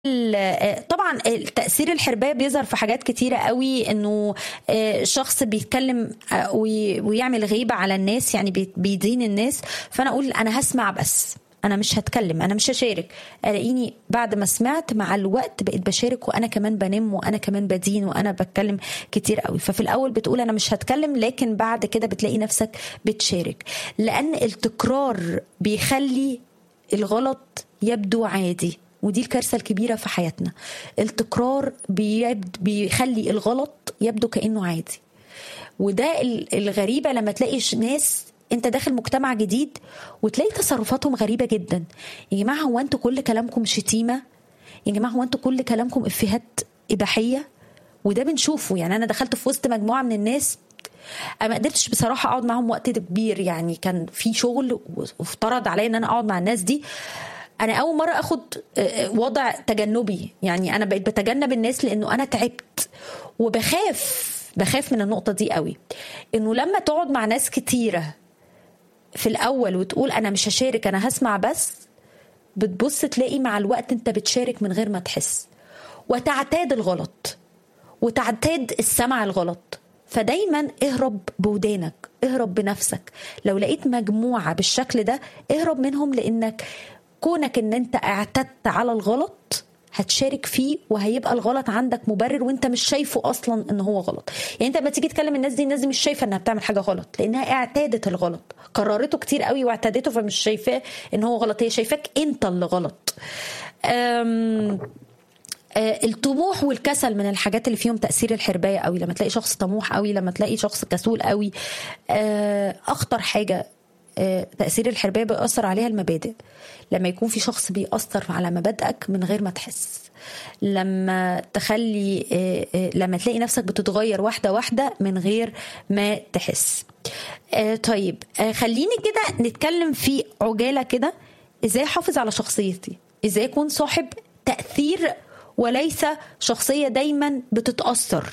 ال- طبعا التأثير الحرباية بيظهر في حاجات كتيرة قوي انه آه، شخص بيتكلم آه، وي- ويعمل غيبة على الناس يعني بي- بيدين الناس فانا اقول انا هسمع بس انا مش هتكلم انا مش هشارك الاقيني بعد ما سمعت مع الوقت بقيت بشارك وانا كمان بنم وانا كمان بدين وانا بتكلم كتير قوي ففي الاول بتقول انا مش هتكلم لكن بعد كده بتلاقي نفسك بتشارك لان التكرار بيخلي الغلط يبدو عادي ودي الكارثه الكبيره في حياتنا التكرار بيبد بيخلي الغلط يبدو كانه عادي وده ال- الغريبه لما تلاقي ش- ناس انت داخل مجتمع جديد وتلاقي تصرفاتهم غريبه جدا يا جماعه هو انتوا كل كلامكم شتيمه يا جماعه هو انتوا كل كلامكم افيهات اباحيه وده بنشوفه يعني انا دخلت في وسط مجموعه من الناس انا ما قدرتش بصراحه اقعد معاهم وقت كبير يعني كان في شغل وافترض عليا ان انا اقعد مع الناس دي انا اول مره اخد آه، آه، وضع تجنبي يعني انا بقيت بتجنب الناس لانه انا تعبت وبخاف بخاف من النقطه دي قوي انه لما تقعد مع ناس كتيره في الاول وتقول انا مش هشارك انا هسمع بس بتبص تلاقي مع الوقت انت بتشارك من غير ما تحس وتعتاد الغلط وتعتاد السمع الغلط فدايما اهرب بودانك اهرب بنفسك لو لقيت مجموعة بالشكل ده اهرب منهم لانك كونك ان انت اعتدت على الغلط هتشارك فيه وهيبقى الغلط عندك مبرر وانت مش شايفه اصلا ان هو غلط يعني انت لما تيجي تكلم الناس دي الناس دي مش شايفه انها بتعمل حاجه غلط لانها اعتادت الغلط قررته كتير قوي واعتادته فمش شايفاه ان هو غلط هي شايفاك انت اللي غلط أم آه، الطموح والكسل من الحاجات اللي فيهم تأثير الحرباية قوي لما تلاقي شخص طموح قوي لما تلاقي شخص كسول قوي آه، أخطر حاجة آه، تأثير الحرباية بيأثر عليها المبادئ لما يكون في شخص بيأثر على مبادئك من غير ما تحس لما تخلي آه، آه، لما تلاقي نفسك بتتغير واحدة واحدة من غير ما تحس آه، طيب آه، خليني كده نتكلم في عجالة كده ازاي احافظ على شخصيتي ازاي اكون صاحب تأثير وليس شخصية دايما بتتأثر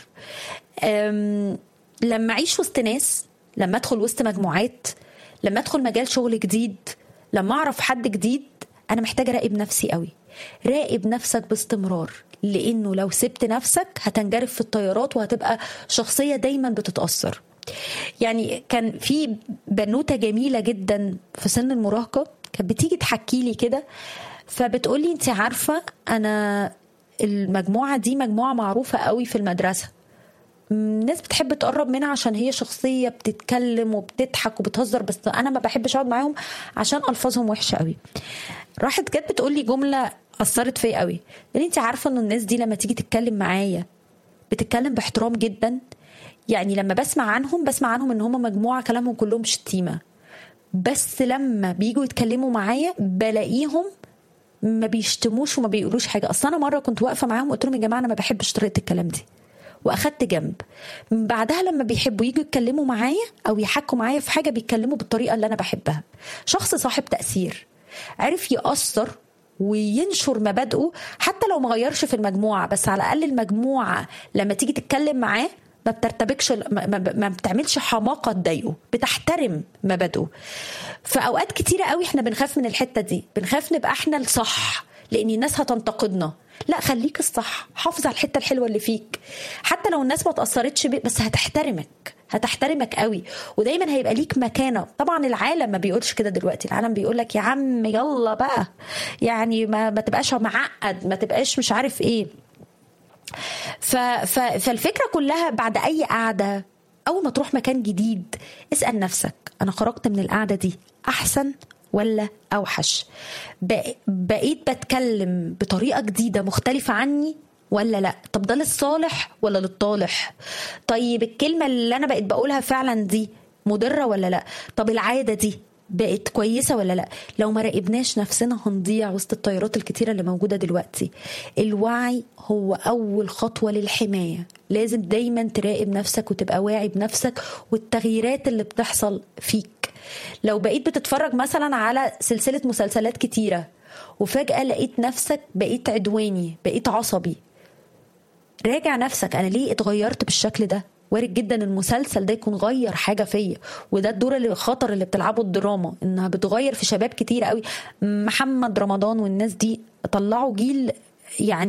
أم، لما أعيش وسط ناس لما أدخل وسط مجموعات لما أدخل مجال شغل جديد لما أعرف حد جديد أنا محتاجة أراقب نفسي قوي راقب نفسك باستمرار لأنه لو سبت نفسك هتنجرف في الطيارات وهتبقى شخصية دايما بتتأثر يعني كان في بنوته جميله جدا في سن المراهقه كانت بتيجي تحكي لي كده فبتقولي انت عارفه انا المجموعه دي مجموعه معروفه قوي في المدرسه الناس بتحب تقرب منها عشان هي شخصية بتتكلم وبتضحك وبتهزر بس أنا ما بحبش أقعد معاهم عشان ألفاظهم وحشة قوي راحت جت بتقول لي جملة أثرت فيا قوي قالت لي أنت عارفة إن الناس دي لما تيجي تتكلم معايا بتتكلم باحترام جدا يعني لما بسمع عنهم بسمع عنهم ان هم مجموعه كلامهم كلهم شتيمه بس لما بيجوا يتكلموا معايا بلاقيهم ما بيشتموش وما بيقولوش حاجه اصل انا مره كنت واقفه معاهم وقلت لهم يا جماعه انا ما بحبش طريقه الكلام دي واخدت جنب من بعدها لما بيحبوا يجوا يتكلموا معايا او يحكوا معايا في حاجه بيتكلموا بالطريقه اللي انا بحبها شخص صاحب تاثير عرف ياثر وينشر مبادئه حتى لو ما غيرش في المجموعه بس على الاقل المجموعه لما تيجي تتكلم معاه ما بترتبكش ما, ما, ما بتعملش حماقه تضايقه بتحترم مبادئه في اوقات كتيره قوي احنا بنخاف من الحته دي بنخاف نبقى احنا الصح لان الناس هتنتقدنا لا خليك الصح حافظ على الحته الحلوه اللي فيك حتى لو الناس ما تاثرتش بيك بس هتحترمك هتحترمك قوي ودايما هيبقى ليك مكانه طبعا العالم ما بيقولش كده دلوقتي العالم بيقول لك يا عم يلا بقى يعني ما, ما تبقاش معقد ما تبقاش مش عارف ايه ف... ف... فالفكره كلها بعد اي قعده اول ما تروح مكان جديد اسال نفسك انا خرجت من القعده دي احسن ولا اوحش بق- بقيت بتكلم بطريقه جديده مختلفه عني ولا لا طب ده للصالح ولا للطالح طيب الكلمه اللي انا بقيت بقولها فعلا دي مضره ولا لا طب العاده دي بقت كويسه ولا لا لو ما راقبناش نفسنا هنضيع وسط التيارات الكتيره اللي موجوده دلوقتي الوعي هو اول خطوه للحمايه لازم دايما تراقب نفسك وتبقى واعي بنفسك والتغييرات اللي بتحصل فيك لو بقيت بتتفرج مثلا على سلسله مسلسلات كتيره وفجاه لقيت نفسك بقيت عدواني بقيت عصبي راجع نفسك انا ليه اتغيرت بالشكل ده وارد جدا المسلسل ده يكون غير حاجه فيا وده الدور اللي خطر اللي بتلعبه الدراما انها بتغير في شباب كتير قوي محمد رمضان والناس دي طلعوا جيل يعني